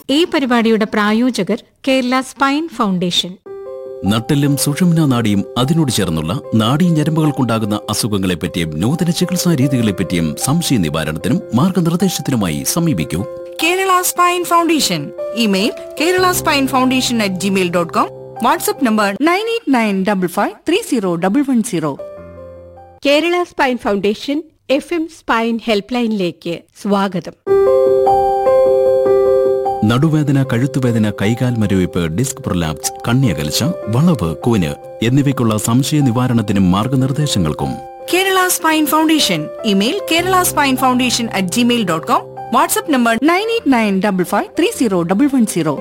ഈ പരിപാടിയുടെ പ്രായോജകർ കേരള സ്പൈൻ ഫൗണ്ടേഷൻ നട്ടെല്ലും സുഷുമ്ന നാഡിയും അതിനോട് ചേർന്നുള്ള നാഡീ ഞരമ്പുകൾക്കുണ്ടാകുന്ന അസുഖങ്ങളെപ്പറ്റിയും നൂതന ചികിത്സാ രീതികളെപ്പറ്റിയും സംശയ നിവാരണത്തിനും മാർഗനിർദ്ദേശത്തിനുമായി സമീപിക്കൂ Kerala spine foundation email Kerala spine foundation at Gmail dot com WhatsApp number nine eight nine double five three zero double one zero Kerala spine foundation F M spine help ലൈനിലേക്ക് സ്വാഗതം നടുവേദന കഴുത്തുവേദന കൈകാൽ മരവിപ്പ് ഡിസ്ക് പ്രൊലാപ്സ് കണ്ണിയകൽച്ച വളവ് കൂന് എന്നിവയ്ക്കുള്ള സംശയ നിവാരണത്തിനും മാർഗനിർദ്ദേശങ്ങൾക്കും Kerala spine foundation email Kerala spine foundation at Gmail dot com WhatsApp number nine eight nine double five three zero double one zero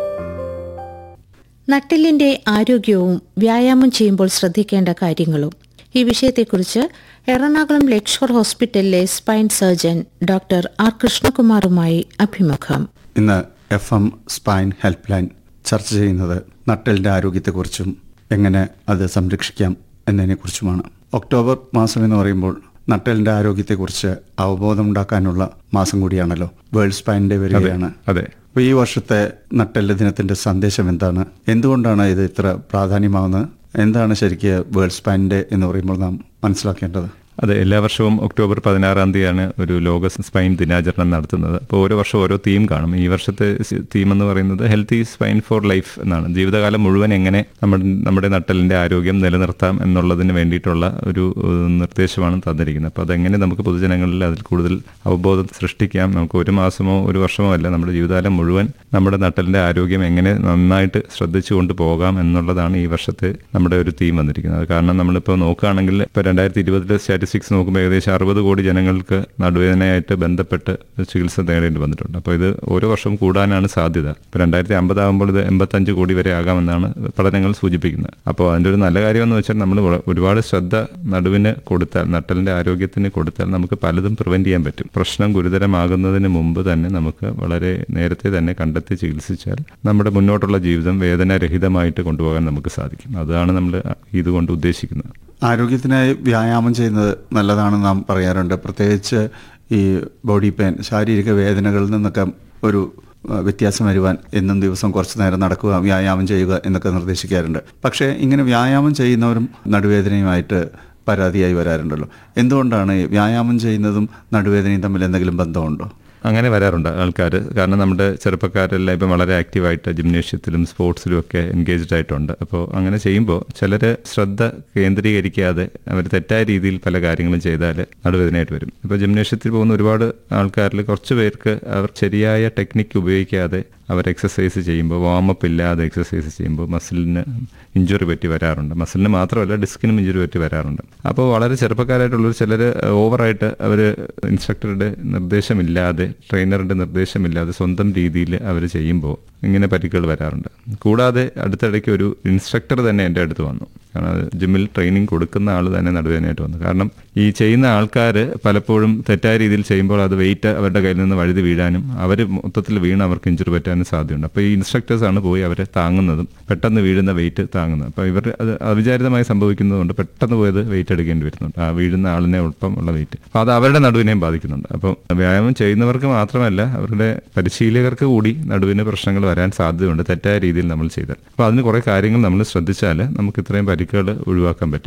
നട്ടെല്ലിന്റെ ആരോഗ്യവും വ്യായാമം ചെയ്യുമ്പോൾ ശ്രദ്ധിക്കേണ്ട കാര്യങ്ങളും ഈ വിഷയത്തെക്കുറിച്ച് എറണാകുളം ലെക്ഷോർ ഹോസ്പിറ്റലിലെ സ്പൈൻ സർജൻ ഡോക്ടർ ആർ കൃഷ്ണകുമാറുമായി അഭിമുഖം ഇന്ന് F M spine help line ചർച്ച ചെയ്യുന്നത് നട്ടലിൻ്റെ ആരോഗ്യത്തെക്കുറിച്ചും എങ്ങനെ അത് സംരക്ഷിക്കാം എന്നതിനെക്കുറിച്ചുമാണ് ഒക്ടോബർ മാസം എന്ന് പറയുമ്പോൾ നട്ടലിൻ്റെ ആരോഗ്യത്തെക്കുറിച്ച് അവബോധം ഉണ്ടാക്കാനുള്ള മാസം കൂടിയാണല്ലോ വേൾഡ് സ്പൈൻ ഡേ വരികയാണ് അതെ അപ്പോൾ ഈ വർഷത്തെ നട്ടെല്ല് ദിനത്തിൻ്റെ സന്ദേശം എന്താണ് എന്തുകൊണ്ടാണ് ഇത് ഇത്ര പ്രാധാന്യമാവുന്നത് എന്താണ് ശരിക്ക് വേൾഡ് സ്പൈൻ ഡേ എന്ന് പറയുമ്പോൾ നാം മനസ്സിലാക്കേണ്ടത് അതെ എല്ലാ വർഷവും ഒക്ടോബർ പതിനാറാം തീയതിയാണ് ഒരു ലോക സ്പൈൻ ദിനാചരണം നടത്തുന്നത് അപ്പോൾ ഓരോ വർഷം ഓരോ തീം കാണും ഈ വർഷത്തെ തീം എന്ന് പറയുന്നത് ഹെൽത്തി സ്പൈൻ ഫോർ ലൈഫ് എന്നാണ് ജീവിതകാലം മുഴുവൻ എങ്ങനെ നമ്മുടെ നമ്മുടെ നട്ടലിൻ്റെ ആരോഗ്യം നിലനിർത്താം എന്നുള്ളതിന് വേണ്ടിയിട്ടുള്ള ഒരു ഏഹ്, നിർദ്ദേശമാണ് തന്നിരിക്കുന്നത് അപ്പോൾ അതെങ്ങനെ നമുക്ക് പൊതുജനങ്ങളിൽ അതിൽ കൂടുതൽ അവബോധം സൃഷ്ടിക്കാം നമുക്ക് ഒരു മാസമോ ഒരു വർഷമോ അല്ല നമ്മുടെ ജീവിതകാലം മുഴുവൻ നമ്മുടെ നട്ടലിൻ്റെ ആരോഗ്യം എങ്ങനെ നന്നായിട്ട് ശ്രദ്ധിച്ചു കൊണ്ട് പോകാം എന്നുള്ളതാണ് ഈ വർഷത്തെ നമ്മുടെ ഒരു തീം വന്നിരിക്കുന്നത് കാരണം നമ്മളിപ്പോൾ നോക്കുകയാണെങ്കിൽ ഇപ്പോൾ രണ്ടായിരത്തി ഇരുപതിലെ സ്റ്റാറ്റിസ്റ്റിക്സ് നോക്കുമ്പോൾ ഏകദേശം അറുപത് കോടി ജനങ്ങൾക്ക് നടുവേദനയായിട്ട് ബന്ധപ്പെട്ട് ചികിത്സ തേടേണ്ടി വന്നിട്ടുണ്ട് അപ്പോൾ ഇത് ഓരോ വർഷം കൂടാനാണ് സാധ്യത ഇപ്പോൾ രണ്ടായിരത്തി അമ്പതാകുമ്പോൾ ഇത് എൺപത്തഞ്ച് കോടി വരെ ആകാമെന്നാണ് പഠനങ്ങൾ സൂചിപ്പിക്കുന്നത് അപ്പോൾ അതിൻ്റെ ഒരു നല്ല കാര്യം എന്ന് വെച്ചാൽ നമ്മൾ വ- ഒരുപാട് ശ്രദ്ധ നടുവിന് കൊടുത്താൽ നട്ടലിൻ്റെ ആരോഗ്യത്തിന് കൊടുത്താൽ നമുക്ക് പലതും പ്രിവെൻറ്റ് ചെയ്യാൻ പറ്റും പ്രശ്നം ഗുരുതരമാകുന്നതിന് മുമ്പ് തന്നെ നമുക്ക് വളരെ നേരത്തെ തന്നെ കണ്ടെത്തി ചികിത്സിച്ചാൽ നമ്മുടെ മുന്നോട്ടുള്ള ജീവിതം വേദനാരഹിതമായിട്ട് കൊണ്ടുപോകാൻ നമുക്ക് സാധിക്കും അതാണ് നമ്മൾ ഇതുകൊണ്ട് ഉദ്ദേശിക്കുന്നത് ആരോഗ്യത്തിനായി വ്യായാമം ചെയ്യുന്നത് നല്ലതാണെന്ന് നാം പറയാറുണ്ട് പ്രത്യേകിച്ച് ഈ ബോഡി പെയിൻ ശാരീരിക വേദനകളിൽ നിന്നൊക്കെ ഒരു ആ, വ്യത്യാസം വരുവാൻ എന്നും ദിവസം കുറച്ച് നേരം നടക്കുക വ്യായാമം ചെയ്യുക എന്നൊക്കെ നിർദ്ദേശിക്കാറുണ്ട് പക്ഷേ ഇങ്ങനെ വ്യായാമം ചെയ്യുന്നവരും നടുവേദനയുമായിട്ട് പരാതിയായി വരാറുണ്ടല്ലോ എന്തുകൊണ്ടാണ് ഈ വ്യായാമം ചെയ്യുന്നതും നടുവേദനയും തമ്മിൽ എന്തെങ്കിലും ബന്ധമുണ്ടോ അങ്ങനെ വരാറുണ്ട് ആൾക്കാർ കാരണം നമ്മുടെ ചെറുപ്പക്കാരെല്ലാം ഇപ്പം വളരെ ആക്റ്റീവായിട്ട് ജിംനേഷ്യത്തിലും സ്പോർട്സിലും ഒക്കെ എൻഗേജ്ഡ് ആയിട്ടുണ്ട് അപ്പോൾ അങ്ങനെ ചെയ്യുമ്പോൾ ചിലർ ശ്രദ്ധ കേന്ദ്രീകരിക്കാതെ അവർ തെറ്റായ രീതിയിൽ പല കാര്യങ്ങളും ചെയ്താൽ നടുവേദനയായിട്ട് വരും ഇപ്പോൾ ജിംനേഷ്യത്തിൽ പോകുന്ന ഒരുപാട് ആൾക്കാരിൽ കുറച്ച് പേർക്ക് അവർ ശരിയായ ടെക്നിക്ക് ഉപയോഗിക്കാതെ അവർ എക്സസൈസ് ചെയ്യുമ്പോൾ വാമപ്പ് ഇല്ലാതെ എക്സസൈസ് ചെയ്യുമ്പോൾ മസിലിന് ഇഞ്ചുറി പറ്റി വരാറുണ്ട് മസിലിന് മാത്രമല്ല ഡിസ്കിനും ഇഞ്ചുറി പറ്റി വരാറുണ്ട് അപ്പോൾ വളരെ ചെറുപ്പക്കാരായിട്ടുള്ളവർ ചിലർ ഓവറായിട്ട് അവർ ഇൻസ്ട്രക്ടറുടെ നിർദ്ദേശമില്ലാതെ ട്രെയിനറുടെ നിർദ്ദേശമില്ലാതെ സ്വന്തം രീതിയിൽ അവർ ചെയ്യുമ്പോൾ ഇങ്ങനെ പരിക്കുകൾ വരാറുണ്ട് കൂടാതെ അടുത്തിടയ്ക്ക് ഒരു ഇൻസ്ട്രക്ടർ തന്നെ എൻ്റെ അടുത്ത് വന്നു കാരണം അത് ജിമ്മിൽ ട്രെയിനിങ് കൊടുക്കുന്ന ആൾ തന്നെ നടുവേദനയായിട്ട് വന്നു കാരണം ഈ ചെയ്യുന്ന ആൾക്കാർ പലപ്പോഴും തെറ്റായ രീതിയിൽ ചെയ്യുമ്പോൾ അത് വെയിറ്റ് അവരുടെ കയ്യിൽ നിന്ന് വഴുതി വീഴാനും അവർ മൊത്തത്തിൽ വീണ് അവർക്ക് ഇഞ്ചുറി പറ്റാനും സാധ്യതയുണ്ട് അപ്പോൾ ഈ ഇൻസ്ട്രക്ടേഴ്സ് ആണ് പോയി അവരെ താങ്ങുന്നതും പെട്ടെന്ന് വീഴുന്ന വെയിറ്റ് താങ്ങുന്നത് അപ്പോൾ ഇവർ അത് അവിചാരിതമായി സംഭവിക്കുന്നതുകൊണ്ട് പെട്ടെന്ന് പോയത് വെയിറ്റ് എടുക്കേണ്ടി വരുന്നുണ്ട് ആ വീഴുന്ന ആളിനെ ഒപ്പം ഉള്ള വെയിറ്റ് അപ്പോൾ അത് അവരുടെ നടുവിനെയും ബാധിക്കുന്നുണ്ട് അപ്പോൾ വ്യായാമം ചെയ്യുന്നവർക്ക് മാത്രമല്ല അവരുടെ പരിശീലകർക്ക് കൂടി നടുവിന് പ്രശ്നങ്ങൾ വരാൻ സാധ്യതയുണ്ട് തെറ്റായ രീതിയിൽ നമ്മൾ ചെയ്താൽ അപ്പോൾ അതിന് കുറേ കാര്യങ്ങൾ നമ്മൾ ശ്രദ്ധിച്ചാൽ നമുക്ക് ഇത്രയും പരിക്കുകൾ ഒഴിവാക്കാൻ പറ്റും